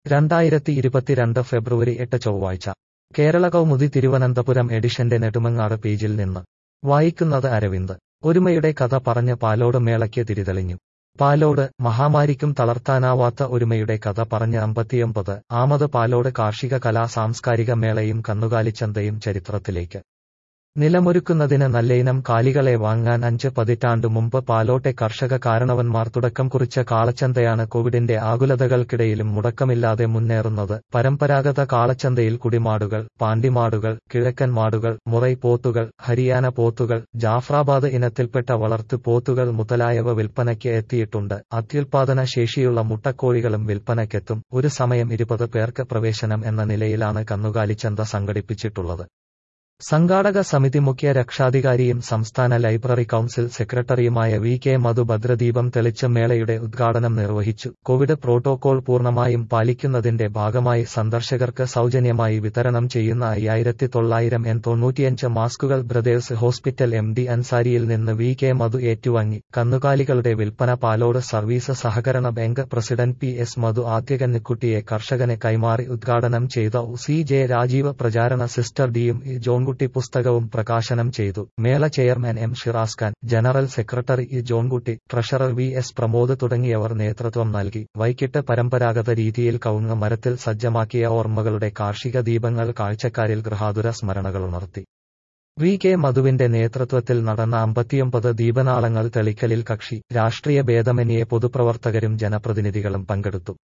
രണ്ടായിരത്തി ഇരുപത്തിരണ്ട് ഫെബ്രുവരി എട്ട് ചൊവ്വാഴ്ച കേരള കൗമുദി തിരുവനന്തപുരം എഡിഷന്റെ നെടുമങ്ങാട് പേജിൽ നിന്ന് വായിക്കുന്നത് അരവിന്ദ് ഒരുമയുടെ കഥ പറഞ്ഞ് പാലോട് മേളയ്ക്ക് തിരിതെളിഞ്ഞു പാലോട് മഹാമാരിക്കും തളർത്താനാവാത്ത ഒരുമയുടെ കഥ പറഞ്ഞ് അമ്പത്തിയൊമ്പത് ആമത് പാലോട് കാർഷിക കലാ സാംസ്കാരിക മേളയും കന്നുകാലിച്ചന്തയും ചരിത്രത്തിലേക്ക് നിലമൊരുക്കുന്നതിന് നല്ലയിനം കാലികളെ വാങ്ങാൻ അഞ്ച് പതിറ്റാണ്ടു മുമ്പ് പാലോട്ടെ കർഷക കാരണവന്മാർ തുടക്കം കുറിച്ച കാളച്ചന്തയാണ് കോവിഡിന്റെ ആകുലതകൾക്കിടയിലും മുടക്കമില്ലാതെ മുന്നേറുന്നത് പരമ്പരാഗത കാളച്ചന്തയിൽ കുടിമാടുകൾ പാണ്ടിമാടുകൾ കിഴക്കൻ മാടുകൾ മുറൈ പോത്തുകൾ ഹരിയാന പോത്തുകൾ ജാഫ്രാബാദ് ഇനത്തിൽപ്പെട്ട വളർത്തു പോത്തുകൾ മുതലായവ വിൽപ്പനയ്ക്ക് എത്തിയിട്ടുണ്ട് അത്യുൽപാദന ശേഷിയുള്ള മുട്ടക്കോഴികളും വിൽപ്പനയ്ക്കെത്തും ഒരു സമയം ഇരുപത് പേർക്ക് പ്രവേശനം എന്ന നിലയിലാണ് കന്നുകാലിച്ചന്ത സംഘടിപ്പിച്ചിട്ടുള്ളത് സംഘാടക സമിതി മുഖ്യ രക്ഷാധികാരിയും സംസ്ഥാന ലൈബ്രറി കൌൺസിൽ സെക്രട്ടറിയുമായ വി കെ മധു ഭദ്രദീപം തെളിച്ച മേളയുടെ ഉദ്ഘാടനം നിർവഹിച്ചു കോവിഡ് പ്രോട്ടോകോൾ പൂർണ്ണമായും പാലിക്കുന്നതിന്റെ ഭാഗമായി സന്ദർശകർക്ക് സൗജന്യമായി വിതരണം ചെയ്യുന്ന അയ്യായിരത്തി തൊള്ളായിരം എൻ തൊണ്ണൂറ്റിയഞ്ച് മാസ്കുകൾ ബ്രദേഴ്സ് ഹോസ്പിറ്റൽ എം ഡി അൻസാരിയിൽ നിന്ന് വി കെ മധു ഏറ്റുവാങ്ങി കന്നുകാലികളുടെ വിൽപ്പന പാലോട് സർവീസ് സഹകരണ bank president P S Madhu ആദ്യകന്നിക്കുട്ടിയെ കർഷകന് കൈമാറി ഉദ്ഘാടനം ചെയ്ത സി ജെ രാജീവ് പ്രചാരണ സിസ്റ്റർ ഡിയും ഇ ജോൺ ജോൺകുട്ടി പുസ്തകവും പ്രകാശനം ചെയ്തു മേള chairman M Shiraz Khan general secretary E Johnkutty treasurer V S Pramod തുടങ്ങിയവർ നേതൃത്വം നൽകി വൈകിട്ട് പരമ്പരാഗത രീതിയിൽ കവുങ്ങ് മരത്തിൽ സജ്ജമാക്കിയ ഓർമ്മകളുടെ കാർഷിക ദീപങ്ങൾ കാഴ്ചക്കാരിൽ ഗൃഹാതുര സ്മരണകളുണർത്തി വി കെ മധുവിന്റെ നേതൃത്വത്തിൽ നടന്ന അമ്പത്തിയൊമ്പത് ദീപനാളങ്ങൾ തെളിക്കലിൽ കക്ഷി രാഷ്ട്രീയ ഭേദമന്യേ പൊതുപ്രവർത്തകരും ജനപ്രതിനിധികളും പങ്കെടുത്തു